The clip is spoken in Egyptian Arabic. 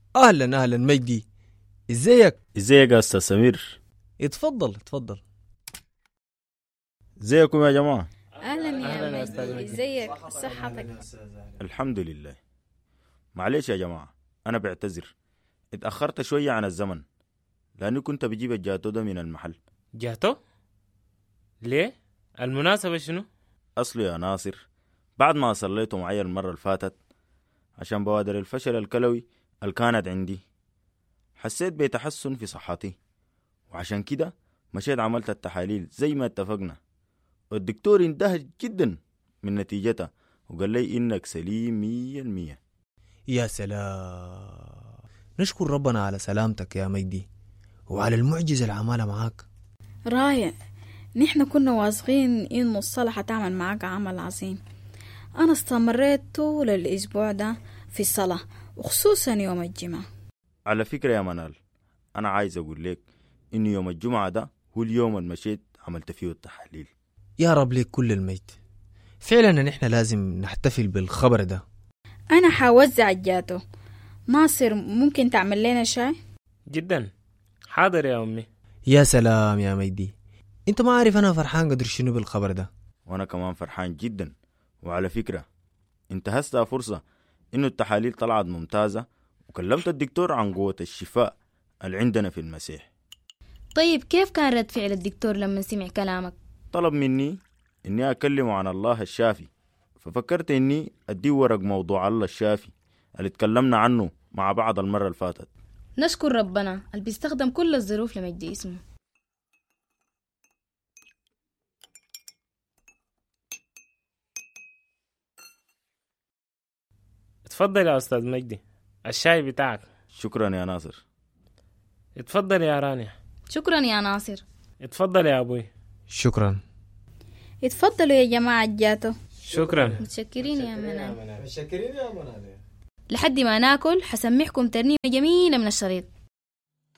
اهلا اهلا مجدي ازيك ازيك يا استاذ سمير اتفضل اتفضل ازيكم يا جماعه اهلا يا مجدي ازيك صحتك الحمد لله معلش يا جماعه انا بعتذر اتاخرت شويه عن الزمن لاني كنت بجيب الجاتو ده من المحل جاتو ليه المناسبة شنو اصله يا ناصر بعد ما صليتوا معي المره اللي فاتت عشان بوادر الفشل الكلوي اللي كانت عندي حسيت بتحسن في صحتي وعشان كده مشيت عملت التحاليل زي ما اتفقنا والدكتور اندهش جدا من نتيجتها وقال لي انك سليم مية المية يا سلام نشكر ربنا على سلامتك يا مجدي وعلى المعجزة اللي عملها معاك رائع نحن كنا واثقين انه الصلاة حتعمل معاك عمل عظيم انا استمريت طول الاسبوع ده في الصلاة وخصوصا يوم الجمعة على فكرة يا منال أنا عايز أقول لك إن يوم الجمعة ده هو اليوم اللي مشيت عملت فيه التحاليل يا رب ليك كل المجد فعلا نحن لازم نحتفل بالخبر ده انا حوزع الجاتو ناصر ممكن تعمل لنا شاي جدا حاضر يا أمي يا سلام يا مجدي انت ما عارف انا فرحان قدر شنو بالخبر ده وأنا كمان فرحان جدا وعلى فكرة انتهزتها فرصة إنه التحاليل طلعت ممتازة وكلمت الدكتور عن قوة الشفاء اللي عندنا في المسيح طيب كيف كان رد فعل الدكتور لما سمع كلامك طلب مني إني أكلمه عن الله الشافي ففكرت إني أديه ورق موضوع الله الشافي اللي اتكلمنا عنه مع بعض المرة اللي فاتت نشكر ربنا اللي بيستخدم كل الظروف لمجد اسمه اتفضل يا أستاذ مجدي الشاي بتاعك شكرا يا ناصر اتفضل يا رانيا شكرا يا ناصر اتفضل يا أبوي شكرا اتفضلوا يا جماعة الجاتو شكرا متشكرين يا منال متشكرين يا منال لحد ما ناكل حسمعكم ترنيمة جميلة من الشريط